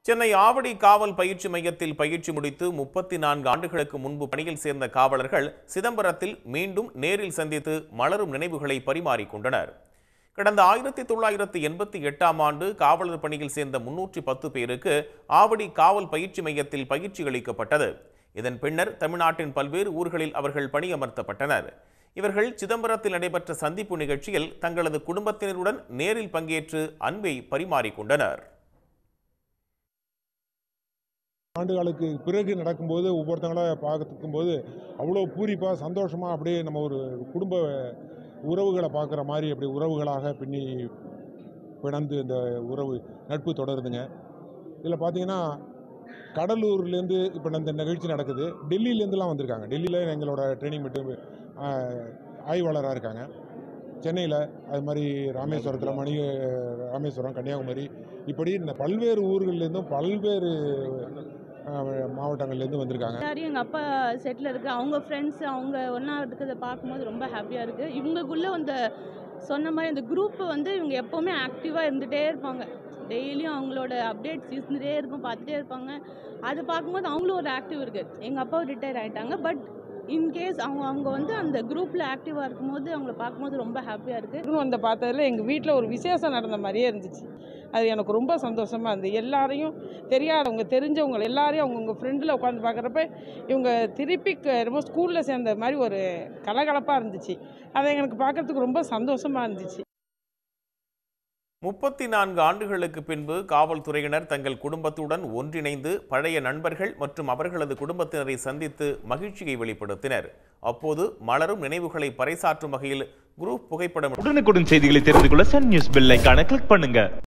சென்னை ஆவடி காவல் பயிற்சி மையத்தில் பயிற்சி முடித்து முப்பத்தி நான்கு ஆண்டுகளுக்கு முன்பு பணியில் சேர்ந்த காவலர்கள் சிதம்பரத்தில் மீண்டும் நேரில் சந்தித்து மலரும் நினைவுகளை பரிமாறிக்கொண்டனர் கடந்த ஆயிரத்தி தொள்ளாயிரத்தி எண்பத்தி எட்டாம் ஆண்டு காவலர் பணியில் சேர்ந்த முன்னூற்றி பத்து பேருக்கு ஆவடி காவல் பயிற்சி மையத்தில் பயிற்சி அளிக்கப்பட்டது இதன் பின்னர் தமிழ்நாட்டின் பல்வேறு ஊர்களில் அவர்கள் பணியமர்த்தப்பட்டனர் இவர்கள் சிதம்பரத்தில் நடைபெற்ற சந்திப்பு நிகழ்ச்சியில் தங்களது குடும்பத்தினருடன் நேரில் பங்கேற்று அன்பை பரிமாறிக்கொண்டனர் ஆண்டுகளுக்கு பிறகு நடக்கும்போது ஒவ்வொருத்தங்கள பார்க்கும் போது அவ்வளோ பூரிப்பாக சந்தோஷமாக அப்படியே நம்ம ஒரு குடும்ப உறவுகளை பார்க்குற மாதிரி அப்படி உறவுகளாக பின்னி பிணந்து இந்த உறவு நட்பு தொடருதுங்க இதில் பார்த்தீங்கன்னா கடலூர்லேருந்து இப்போ இந்த நிகழ்ச்சி நடக்குது டெல்லியிலேருந்துலாம் வந்திருக்காங்க டெல்லியில் எங்களோட ட்ரைனிங் மட்டும் ஆய்வாளராக இருக்காங்க சென்னையில் அது மாதிரி ராமேஸ்வரத்தில் மணி ராமேஸ்வரம் கன்னியாகுமரி இப்படி இந்த பல்வேறு ஊர்கள்லேருந்தும் பல்வேறு அஹ், மாவட்டங்கள்லேருந்து வந்திருக்காங்க எல்லாரையும் எங்கள் அப்பா செட்டில் இருக்கு அவங்க ஃப்ரெண்ட்ஸ் அவங்க ஒன்றா இருக்கிறத பார்க்கும்போது ரொம்ப ஹாப்பியாக இருக்குது இவங்களுக்குள்ளே அந்த சொன்ன மாதிரி அந்த குரூப்பு வந்து இவங்க எப்போவுமே ஆக்டிவாக இருந்துகிட்டே இருப்பாங்க டெய்லியும் அவங்களோட அப்டேட்ஸ் இருந்துகிட்டே இருக்கும் பார்த்துட்டே இருப்பாங்க அது பார்க்கும்போது அவங்களும் ஒரு ஆக்டிவ் இருக்குது எங்கள் அப்பா ரிட்டையர் ஆகிட்டாங்க பட் இன்கேஸ் அவங்க அவங்க வந்து அந்த குரூப்பில் ஆக்டிவாக இருக்கும்போது அவங்கள பார்க்கும்போது ரொம்ப ஹாப்பியாக இருக்குது டக்குனு வந்து பார்த்ததுல எங்கள் வீட்டில் ஒரு விசேஷம் நடந்த மாதிரியே இருந்துச்சு அது எனக்கு ரொம்ப சந்தோஷமாக இருந்தது எல்லாரையும் தெரியாதவங்க தெரிஞ்சவங்க எல்லாரையும் அவங்கவுங்க ஃப்ரெண்டில் உட்காந்து பார்க்குறப்ப இவங்க திருப்பி க- ரொம்ப ஸ்கூலில் சேர்ந்த மாதிரி ஒரு கலகலப்பாக இருந்துச்சு அதை எனக்கு பார்க்கறதுக்கு ரொம்ப சந்தோஷமாக இருந்துச்சு முப்பத்தி நான்கு ஆண்டுகளுக்கு பின்பு காவல்துறையினர் தங்கள் குடும்பத்துடன் ஒன்றிணைந்து பழைய நண்பர்கள் மற்றும் அவர்களது குடும்பத்தினரை சந்தித்து மகிழ்ச்சியை வெளிப்படுத்தினர் அப்போது மலரும் நினைவுகளை பறைசாற்றும் வகையில் குரூப் புகைப்படம் உடனுக்குடன் செய்திகளை தெரிந்து கொள்ள சன் நியூஸ் பெல் ஐகானை கிளிக் பண்ணுங்க